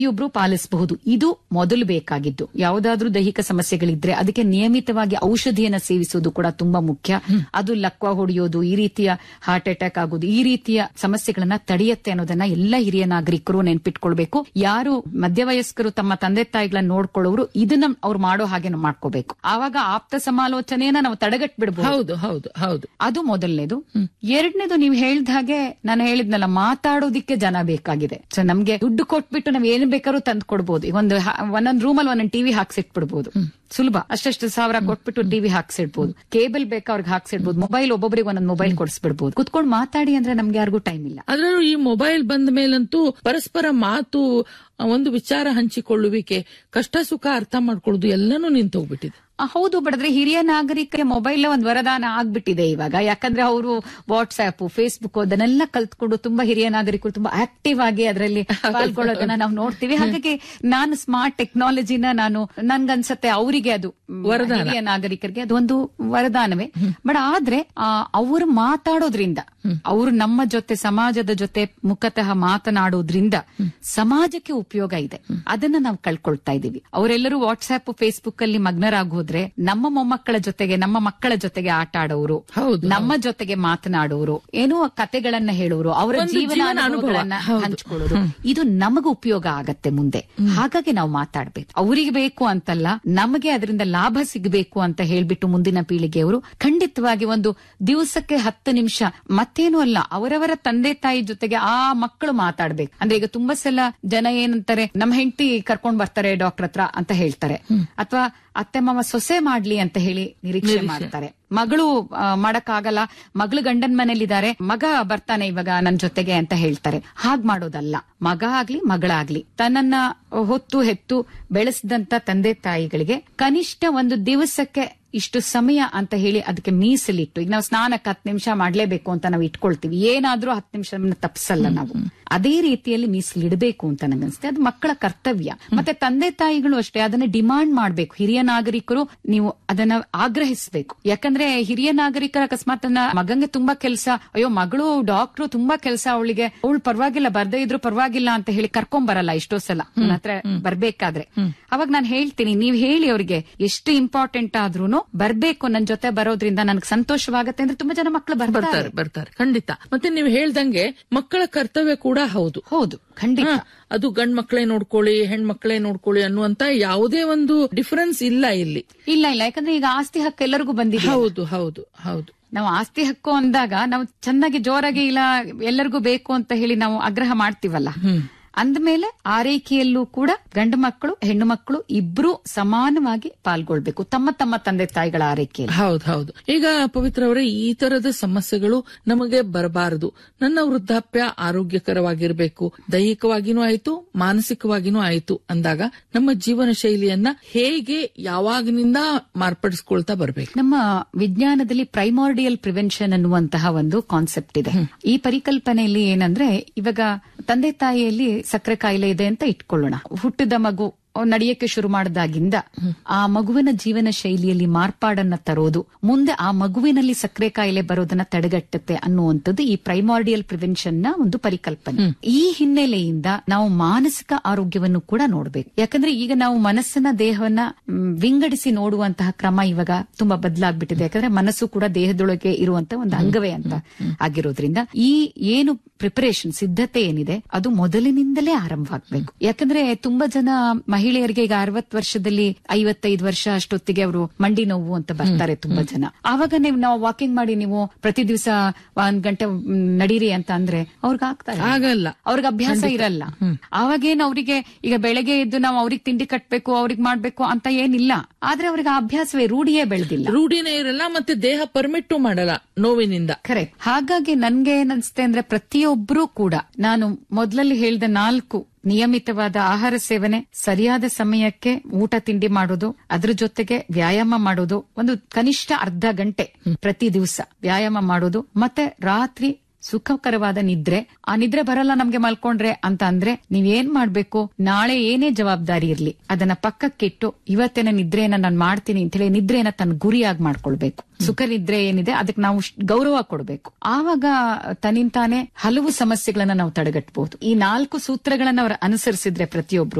ಪ್ರತಿಯೊಬ್ರು ಪಾಲಿಸಬಹುದು ಇದು ಮೊದಲು ಬೇಕಾಗಿದ್ದು ಯಾವುದಾದ್ರೂ ದೈಹಿಕ ಸಮಸ್ಯೆಗಳಿದ್ರೆ ಅದಕ್ಕೆ ನಿಯಮಿತವಾಗಿ ಔಷಧಿಯನ್ನ ಸೇವಿಸುವುದು ಕೂಡ ತುಂಬಾ ಮುಖ್ಯ ಅದು ಲಕ್ವ ಹೊಡೆಯೋದು ಈ ರೀತಿಯ ಹಾರ್ಟ್ ಅಟ್ಯಾಕ್ ಆಗೋದು ಈ ರೀತಿಯ ಸಮಸ್ಯೆಗಳನ್ನ ತಡೆಯುತ್ತೆ ಅನ್ನೋದನ್ನ ಎಲ್ಲ ಹಿರಿಯ ನಾಗರಿಕರು ನೆನ್ಪಿಟ್ಕೊಳ್ಬೇಕು ಯಾರು ಮಧ್ಯವಯಸ್ಕರು ತಮ್ಮ ತಂದೆ ತಾಯಿಗಳನ್ನ ನೋಡ್ಕೊಳ್ಳೋರು ಇದನ್ನ ಅವ್ರು ಮಾಡೋ ಹಾಗೆ ಮಾಡ್ಕೋಬೇಕು ಆವಾಗ ಆಪ್ತ ಸಮಾಲೋಚನೆಯನ್ನ ನಾವು ತಡೆಗಟ್ಬಿಡ್ಬೋದು ಹೌದು ಹೌದು ಹೌದು ಅದು ಮೊದಲನೇದು ಎರಡನೇದು ನೀವು ಹೇಳ್ದ ಹಾಗೆ ನಾನು ಹೇಳಿದ್ನಲ್ಲ ಮಾತಾಡೋದಿಕ್ಕೆ ಜನ ಬೇಕಾಗಿದೆ ಸೊ ನಮ್ಗೆ ದುಡ್ಡು ಕೊಟ್ಬಿಟ್ಟು ನಾವ್ ಏನ್ ಬೇಕಾದ್ರೂ ತಂದು ಕೊಡ್ಬೋದು ಈಗ ಒಂದು ಹ- ಒಂದೊಂದ್ ರೂಮಲ್ಲಿ ಒಂದೊಂದು ಟಿವಿ ಹಾಕ್ಸಿಟ್ಬಿಡ್ಬೋದು ಸುಲಭ ಅಷ್ಟಷ್ಟು ಸಾವಿರ ಕೊಟ್ಬಿಟ್ಟು ಟಿವಿ ಹಾಕ್ಸಿಡ್ಬೋದು ಕೇಬಲ್ ಬೇಕಾ ಅವ್ರಿಗೆ ಹಾಕ್ಸಿಡ್ಬೋದು ಮೊಬೈಲ್ ಒಬ್ಬೊಬ್ಬರಿಗೆ ಒಂದೊಂದು ಮೊಬೈಲ್ ಕೊಡಿಸ್ಬಿಡ್ಬೋದು ಕುತ್ಕೊಂಡು ಮಾತಾಡಿ ಅಂದ್ರೆ ನಮ್ಗೆ ಯಾರಿಗೂ ಟೈಮ್ ಇಲ್ಲ ಅದರಲ್ಲೂ ಈ ಮೊಬೈಲ್ ಬಂದ ಮೇಲಂತೂ ಪರಸ್ಪರ ಮಾತು ಆ, ಒಂದು ವಿಚಾರ ಹಂಚಿಕೊಳ್ಳುವಿಕೆ ಕಷ್ಟ ಸುಖ ಅರ್ಥ ಮಾಡ್ಕೊಳ್ಳೋದು ಎಲ್ಲನೂ ನಿಂತೋಗ್ಬಿಟ್ಟಿದೆ ಆ, ಹೌದು ಬಡದ್ರೆ ಹಿರಿಯ ನಾಗರಿಕರಿಗೆ ಮೊಬೈಲ್ ಒಂದು ವರದಾನ ಆಗ್ಬಿಟ್ಟಿದೆ ಇವಾಗ ಯಾಕಂದ್ರೆ ಅವರು ವಾಟ್ಸ್ಆಪ್ ಫೇಸ್ಬುಕ್ ಅದನ್ನೆಲ್ಲ ಕಲ್ತ್ಕೊಂಡು ತುಂಬಾ ಹಿರಿಯ ನಾಗರಿಕರು ತುಂಬಾ ಆಕ್ಟಿವ್ ಆಗಿ ಅದರಲ್ಲಿ ಪಾಲ್ಗೊಳ್ಳೋದನ್ನ ನಾವು ನೋಡ್ತೀವಿ ಹಾಗಾಗಿ ನಾನು ಸ್ಮಾರ್ಟ್ ಟೆಕ್ನಾಲಜಿನ ನಾನು ನನ್ಗನ್ಸತ್ತೆ ಅವರಿಗೆ ಅದು ಮ್, ವರದಾನ. ಹಿರಿಯ ನಾಗರಿಕರಿಗೆ ಅದು ಒಂದು ವರದಾನವೇ ಬಟ್ ಆದ್ರೆ ಅವರು ಮಾತಾಡೋದ್ರಿಂದ ಅವರು ನಮ್ಮ ಜೊತೆ ಸಮಾಜದ ಜೊತೆ ಮುಖತಃ ಮಾತನಾಡೋದ್ರಿಂದ ಸಮಾಜಕ್ಕೆ ಉಪಯೋಗ ಇದೆ ಅದನ್ನ ನಾವು ಕಳ್ಕೊಳ್ತಾ ಇದೀವಿ ಅವರೆಲ್ಲರೂ ವಾಟ್ಸ್ಆಪ್ ಫೇಸ್ಬುಕ್ ಅಲ್ಲಿ ಮಗ್ನರಾಗೋದ್ರೆ ನಮ್ಮ ಮೊಮ್ಮಕ್ಕಳ ಜೊತೆಗೆ ನಮ್ಮ ಮಕ್ಕಳ ಜೊತೆಗೆ ಆಟ ಆಡೋರು ಹೌದು, ನಮ್ಮ ಜೊತೆಗೆ ಮಾತನಾಡೋರು ಏನೋ ಕತೆಗಳನ್ನ ಹೇಳೋರು ಅವರ ಒಂದು ಜೀವನ ಜೀವನ ಅನುಭವ. ಅನುಭವಗಳನ್ನ ಹೌದು. ಹಂಚ್ಕೊಳ್ಳೋದು ಇದು ನಮಗ ಉಪಯೋಗ ಆಗತ್ತೆ ಮುಂದೆ ಹಾಗಾಗಿ ನಾವು ಮಾತಾಡ್ಬೇಕು ಅವರಿಗೆ ಬೇಕು ಅಂತಲ್ಲ ನಮಗೆ ಅದರಿಂದ ಲಾಭ ಸಿಗಬೇಕು ಅಂತ ಹೇಳ್ಬಿಟ್ಟು ಮುಂದಿನ ಪೀಳಿಗೆಯವರು ಖಂಡಿತವಾಗಿ ಒಂದು ದಿವಸಕ್ಕೆ ಹತ್ತು ನಿಮಿಷ ಮತ್ತೇನು ಅಲ್ಲ ಅವರವರ ತಂದೆ ತಾಯಿ ಜೊತೆಗೆ ಆ ಮಕ್ಕಳು ಮಾತಾಡ್ಬೇಕು ಅಂದ್ರೆ ಈಗ ತುಂಬಾ ಸಲ ಜನ ಏನಂತಾರೆ ನಮ್ಮ ಹೆಂಡತಿ ಕರ್ಕೊಂಡ್ ಬರ್ತಾರೆ ಡಾಕ್ಟರ್ ಹತ್ರ ಅಂತ ಹೇಳ್ತಾರೆ ಅಥವಾ ಅತ್ತೆ ಮಾವ ಸೊಸೆ ಮಾಡ್ಲಿ ಅಂತ ಹೇಳಿ ನಿರೀಕ್ಷೆ ಮಾಡ್ತಾರೆ ಮಗಳು ಆ, ಮಾಡಕ್ಕಾಗಲ್ಲ ಮಗಳು ಗಂಡನ್ ಮನೇಲಿದ್ದಾರೆ ಮಗ ಬರ್ತಾನೆ ಇವಾಗ ನನ್ ಜೊತೆಗೆ ಅಂತ ಹೇಳ್ತಾರೆ ಹಾಗ್ ಮಾಡೋದಲ್ಲ ಮಗ ಆಗ್ಲಿ ಮಗಳಾಗ್ಲಿ ತನ್ನನ್ನ ಹೊತ್ತು ಹೆತ್ತು ಬೆಳೆಸಿದಂತ ತಂದೆ ತಾಯಿಗಳಿಗೆ ಕನಿಷ್ಠ ಒಂದು ದಿವಸಕ್ಕೆ ಇಷ್ಟು ಸಮಯ ಅಂತ ಹೇಳಿ ಅದಕ್ಕೆ ಮೀಸಲಿಟ್ಟು ಈಗ ನಾವು ಸ್ನಾನಕ್ಕೆ ಹತ್ತು ನಿಮಿಷ ಮಾಡ್ಲೇಬೇಕು ಅಂತ ನಾವು ಇಟ್ಕೊಳ್ತೀವಿ ಏನಾದ್ರೂ ಹತ್ತು ನಿಮಿಷ ತಪ್ಪಿಸಲ್ಲ ನಾವು ಅದೇ ರೀತಿಯಲ್ಲಿ ಮೀಸಲಿಡಬೇಕು ಅಂತ ನನಗನ್ಸುತ್ತೆ ಅದು ಮಕ್ಕಳ ಕರ್ತವ್ಯ ಮತ್ತೆ ತಂದೆ ತಾಯಿಗಳು ಅಷ್ಟೇ ಅದನ್ನ ಡಿಮಾಂಡ್ ಮಾಡ್ಬೇಕು ಹಿರಿಯ ನಾಗರಿಕರು ನೀವು ಅದನ್ನ ಆಗ್ರಹಿಸಬೇಕು ಯಾಕಂದ್ರೆ ಹಿರಿಯ ನಾಗರಿಕರ ಅಕಸ್ಮಾತ್ ನನ್ನ ಮಗಂಗೆ ತುಂಬಾ ಕೆಲಸ ಅಯ್ಯೋ ಮಗಳು ಡಾಕ್ಟ್ರು ತುಂಬಾ ಕೆಲಸ ಅವಳಿಗೆ ಅವಳು ಪರವಾಗಿಲ್ಲ ಬರ್ದೇ ಇದ್ರು ಪರವಾಗಿಲ್ಲ ಅಂತ ಹೇಳಿ ಕರ್ಕೊಂಡ್ ಬರಲ್ಲ ಎಷ್ಟೋ ಸಲ ನನ್ನ ಹತ್ರ ಬರ್ಬೇಕಾದ್ರೆ ಅವಾಗ ನಾನು ಹೇಳ್ತೀನಿ ನೀವ್ ಹೇಳಿ ಅವ್ರಿಗೆ ಎಷ್ಟು ಇಂಪಾರ್ಟೆಂಟ್ ಆದ್ರೂನು ಬರ್ಬೇಕು ನನ್ ಜೊತೆ ಬರೋದ್ರಿಂದ ನನ್ಗೆ ಸಂತೋಷವಾಗತ್ತೆ ಅಂದ್ರೆ ತುಂಬಾ ಜನ ಮಕ್ಕಳು ಬರ್ತಾರೆ ಬರ್ತಾರೆ ಬರ್ತಾರೆ ಖಂಡಿತ ಮತ್ತೆ ನೀವು ಹೇಳ್ದಂಗೆ ಮಕ್ಕಳ ಕರ್ತವ್ಯ ಕೂಡ ಹೌದು ಹೌದು ಖಂಡಿತ ಹಾ, ಅದು ಗಂಡ್ ಮಕ್ಕಳೇ ನೋಡ್ಕೊಳ್ಳಿ ಹೆಣ್ಮಕ್ಳೇ ನೋಡ್ಕೊಳ್ಳಿ ಅನ್ನುವಂತ ಯಾವುದೇ ಒಂದು ಡಿಫರೆನ್ಸ್ ಇಲ್ಲ ಇಲ್ಲಿ ಇಲ್ಲ ಇಲ್ಲ ಯಾಕಂದ್ರೆ ಈಗ ಆಸ್ತಿ ಹಕ್ಕು ಎಲ್ಲರಿಗೂ ಬಂದಿದೆ ಹೌದು ಹೌದು ಹೌದು ನಾವು ಆಸ್ತಿ ಹಕ್ಕು ಅಂದಾಗ ನಾವು ಚೆನ್ನಾಗಿ ಜೋರಾಗಿ ಇಲ್ಲ ಎಲ್ಲರಿಗೂ ಬೇಕು ಅಂತ ಹೇಳಿ ನಾವು ಆಗ್ರಹ ಮಾಡ್ತೀವಲ್ಲ ಅಂದಮೇಲೆ ಆರೈಕೆಯಲ್ಲೂ ಕೂಡ ಗಂಡು ಮಕ್ಕಳು ಹೆಣ್ಣು ಮಕ್ಕಳು ಇಬ್ರು ಸಮಾನವಾಗಿ ಪಾಲ್ಗೊಳ್ಬೇಕು ತಮ್ಮ ತಮ್ಮ ತಂದೆ ತಾಯಿಗಳ ಆರೈಕೆಯಲ್ಲಿ ಹೌದು ಹೌದು ಈಗ ಪವಿತ್ರ ಅವರೇ ಈ ತರದ ಸಮಸ್ಯೆಗಳು ನಮಗೆ ಬರಬಾರದು ನನ್ನ ವೃದ್ಧಾಪ್ಯ ಆರೋಗ್ಯಕರವಾಗಿರ್ಬೇಕು ದೈಹಿಕವಾಗಿನೂ ಆಯ್ತು ಮಾನಸಿಕವಾಗಿನೂ ಆಯ್ತು ಅಂದಾಗ ನಮ್ಮ ಜೀವನ ಶೈಲಿಯನ್ನ ಹೇಗೆ ಯಾವಾಗಿನಿಂದ ಮಾರ್ಪಡಿಸ್ಕೊಳ್ತಾ ಬರ್ಬೇಕು ನಮ್ಮ ವಿಜ್ಞಾನದಲ್ಲಿ ಪ್ರೈಮಾರ್ಡಿಯಲ್ ಪ್ರಿವೆನ್ಷನ್ ಅನ್ನುವಂತಹ ಒಂದು ಕಾನ್ಸೆಪ್ಟ್ ಇದೆ ಈ ಪರಿಕಲ್ಪನೆಯಲ್ಲಿ ಏನಂದ್ರೆ ಇವಾಗ ತಂದೆ ತಾಯಿಯಲ್ಲಿ ಸಕ್ಕರೆ ಕಾಯಿಲೆ ಇದೆ ಅಂತ ಇಟ್ಕೊಳ್ಳೋಣ ಹುಟ್ಟಿದ ಮಗು ನಡೆಯಕ್ಕೆ ಶುರು ಮಾಡಿದಾಗಿಂದ ಆ ಮಗುವಿನ ಜೀವನ ಶೈಲಿಯಲ್ಲಿ ಮಾರ್ಪಾಡನ್ನ ತರೋದು ಮುಂದೆ ಆ ಮಗುವಿನಲ್ಲಿ ಸಕ್ಕರೆ ಕಾಯಿಲೆ ಬರೋದನ್ನ ತಡೆಗಟ್ಟುತ್ತೆ ಅನ್ನುವಂಥದ್ದು ಈ ಪ್ರೈಮಾರ್ಡಿಯಲ್ ಪ್ರಿವೆನ್ಷನ್ ನ ಒಂದು ಪರಿಕಲ್ಪನೆ ಈ ಹಿನ್ನೆಲೆಯಿಂದ ನಾವು ಮಾನಸಿಕ ಆರೋಗ್ಯವನ್ನು ಕೂಡ ನೋಡ್ಬೇಕು ಯಾಕಂದ್ರೆ ಈಗ ನಾವು ಮನಸ್ಸನ್ನ ದೇಹವನ್ನ ಮ್, ವಿಂಗಡಿಸಿ ನೋಡುವಂತಹ ಕ್ರಮ ಇವಾಗ ತುಂಬಾ ಬದಲಾಗ್ಬಿಟ್ಟಿದೆ ಯಾಕಂದ್ರೆ ಮನಸ್ಸು ಕೂಡ ದೇಹದೊಳಗೆ ಇರುವಂತ ಒಂದು ಅಂಗವೇ ಅಂತ ಆಗಿರೋದ್ರಿಂದ ಈ ಏನು ಪ್ರಿಪರೇಷನ್ ಸಿದ್ಧತೆ ಏನಿದೆ ಅದು ಮೊದಲಿನಿಂದಲೇ ಆರಂಭವಾಗಬೇಕು ಯಾಕಂದ್ರೆ ತುಂಬಾ ಜನ ಮಹಿಳೆಯರಿಗೆ ಈಗ ಅರವತ್ ವರ್ಷದಲ್ಲಿ ಐವತ್ತೈದು ವರ್ಷ ಅಷ್ಟೊತ್ತಿಗೆ ಅವರು ಮಂಡಿ ನೋವು ಅಂತ ಬರ್ತಾರೆ ತುಂಬಾ ಜನ ಆವಾಗ ನೀವು ನಾವು ವಾಕಿಂಗ್ ಮಾಡಿ ನೀವು ಪ್ರತಿ ದಿವಸ ಒಂದ್ ಗಂಟೆ ಮ್, ನಡೀರಿ ಅಂತ ಅಂದ್ರೆ ಅವ್ರಿಗೆ ಆಗ್ತಾರೆ ಆಗಲ್ಲ ಅವ್ರಿಗೆ ಅಭ್ಯಾಸ ಇರಲ್ಲ ಅವಾಗೇನು ಅವರಿಗೆ ಈಗ ಬೆಳಗ್ಗೆ ಎದ್ದು ನಾವು ಅವ್ರಿಗೆ ತಿಂಡಿ ಕಟ್ಬೇಕು ಅವ್ರಿಗೆ ಮಾಡ್ಬೇಕು ಅಂತ ಏನಿಲ್ಲ ಆದ್ರೆ ಅವ್ರಿಗೆ ಆ ಅಭ್ಯಾಸವೇ ರೂಢಿಯೇ ಬೆಳೆದಿಲ್ಲ ರೂಢಿನೇ ಇರಲ್ಲ ಮತ್ತೆ ದೇಹ ಪರ್ಮಿಟ್ಟು ಮಾಡಲ್ಲ ನೋವಿನಿಂದ ಕರೆಕ್ಟ್ ಹಾಗಾಗಿ ನನ್ಗೆ ಏನನ್ಸುತ್ತೆ ಅಂದ್ರೆ ಪ್ರತಿಯೊಬ್ಬರೂ ಕೂಡ ನಾನು ಮೊದಲಲ್ಲಿ ಹೇಳಿದ ನಾಲ್ಕು ನಿಯಮಿತವಾದ ಆಹಾರ ಸೇವನೆ ಸರಿಯಾದ ಸಮಯಕ್ಕೆ ಊಟ ತಿಂಡಿ ಮಾಡೋದು ಅದ್ರ ಜೊತೆಗೆ ವ್ಯಾಯಾಮ ಮಾಡೋದು ಒಂದು ಕನಿಷ್ಠ ಅರ್ಧ ಗಂಟೆ ಪ್ರತಿ ದಿವಸ ವ್ಯಾಯಾಮ ಮಾಡೋದು ಮತ್ತೆ ರಾತ್ರಿ ಸುಖಕರವಾದ ನಿದ್ರೆ ಆ ನಿದ್ರೆ ಬರಲ್ಲ ನಮ್ಗೆ ಮಲ್ಕೊಂಡ್ರೆ ಅಂತ ಅಂದ್ರೆ ನೀವ್ ಏನ್ ಮಾಡ್ಬೇಕು ನಾಳೆ ಏನೇ ಜವಾಬ್ದಾರಿ ಇರ್ಲಿ ಅದನ್ನ ಪಕ್ಕಕ್ಕಿಟ್ಟು ಇವತ್ತಿನ ನಿದ್ರೆಯನ್ನ ನಾನು ಮಾಡ್ತೀನಿ ಅಂತ ಹೇಳಿ ನಿದ್ರೆಯನ್ನ ತನ್ನ ಗುರಿಯಾಗಿ ಮಾಡ್ಕೊಳ್ಬೇಕು ಸುಖ ನಿದ್ರೆ ಏನಿದೆ ಅದಕ್ಕೆ ನಾವು ಶ್- ಗೌರವ ಕೊಡಬೇಕು ಆವಾಗ ತನ್ನಿಂತಾನೆ ಹಲವು ಸಮಸ್ಯೆಗಳನ್ನ ನಾವು ತಡೆಗಟ್ಟಬಹುದು ಈ ನಾಲ್ಕು ಸೂತ್ರಗಳನ್ನ ಅವರು ಅನುಸರಿಸಿದ್ರೆ ಪ್ರತಿಯೊಬ್ರು